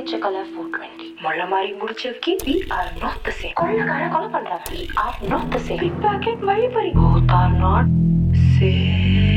தேய்ச்ச colour four twenty முள்ள மாதிரி முடிச்சதுக்கு we are not the same கொள்ளக்கார கொலை பண்றாங்க we are not the same pick pocket வழிபறி போத் ஆர் நாட் சேம்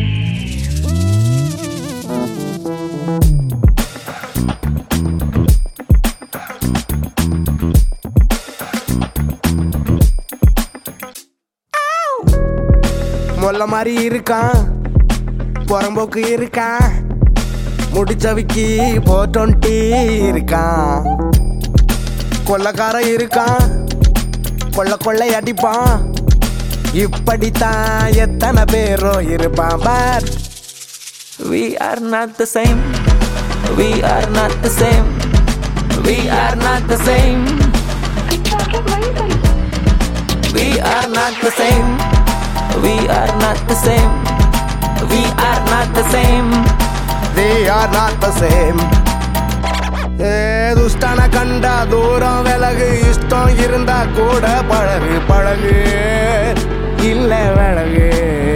மொல்ல மாதிரி இருக்கான் புறம்போக்கு இருக்கான் முடிச்சவிக்கி போ டுவெண்ட்டி இருக்கான் கொள்ளக்காரன் இருக்கான் கொள்ள கொள்ளை அடிப்பான் இப்படித்தான் எத்தனை பேரும் இருப்பான் but We are not the same. We are not the same. We are not the same. Pick pocket வழிபறி We are not the same. We are not the same. We are not the same. we are not the same ஏ துஷ்டன கண்டா தூரம் விலகு இஷ்டம் இருந்தா கூட பழகு பழகு இல்ல விலகு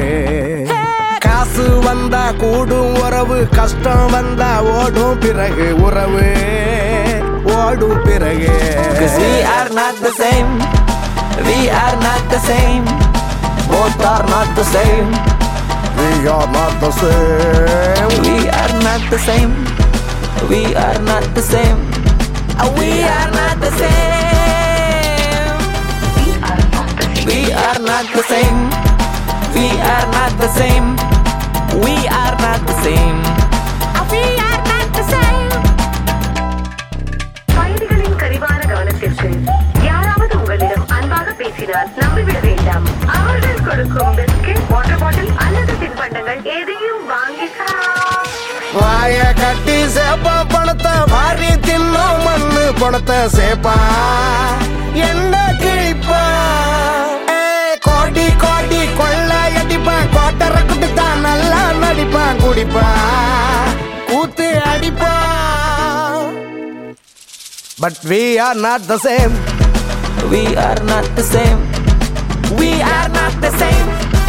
காசு வந்தா கூடும் உறவு கஷ்டம் வந்தா ஓடும் பிறகு உறவு ஓடும் பிறகு Cause we are not the same. We are not the same. Both are not the same. we are not the same We are not the same. We are not the same. Uh, We are not the same. We are not the same We are not the same. We are not the same. We are not the same. Uh, We are not the same. பயணிகளின் கரிவான கவனத்திற்கு யாராவது உங்களிடம் அன்பாக பேசினால் நம்பிவிட வேண்டாம் அவர்கள் கொடுக்கும் biscuit water bottle அல்லது தின்பண்டங்கள் எதையும் வாங்கிக்கலாம் வாய கட்டி சேப்பா பணத்தை வாரி தின்னும் மண்ணு பணத்தை சேப்பா என்ன கிழிப்பா ஏய், கோடி கோடி கொள்ள அடிப்பான் கோட்டரை குடித்தான் நல்லா நடிப்பான் குடிப்பான் கூத்து அடிப்பான் but we are not the same We are not the same. We are not the same.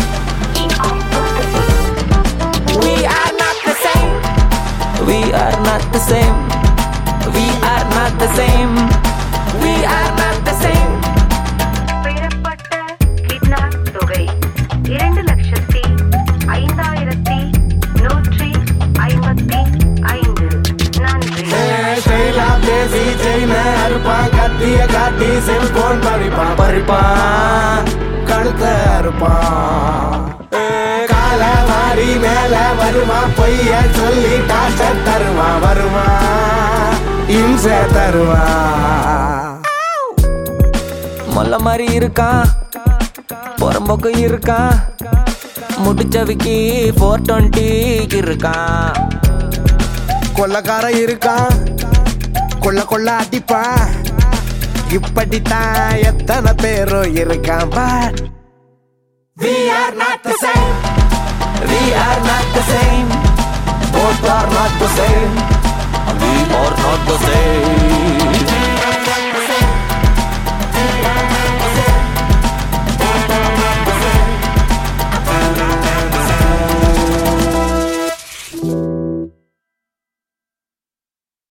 We are not the same. We are not the same. We are not the same. We are not the same. பெறப்பட்ட kidnap தொகை இரண்டு லட்சத்தி ஐந்தாயிரத்தி நூற்றி ஐம்பத்தி ஐந்து நன்றி ஸ்டைலா பேசி செயின அறுப்பான் கத்திய காட்டி செல்போன் பறிப்பான் பறிப்பான் கழுத்த அறுப்பான் கால வாரி மேல வருவான் பொய்ய சொல்லி டாக்டர் தருவான் வருவான் இம்சை தருவான் மொல்ல மாதிரி இருக்கான் புறம்போக்கு இருக்கான் முடிச்சவிக்கி ஃபோர் டுவெண்ட்டி இருக்கான் கொள்ளக்காரன் இருக்கான் கொள்ள கொள்ள அடிப்பான் இப்படித்தான் எத்தனை பேரும் இருக்கான் but We are not the same. We are not the same. Both are not the same. We are not the same.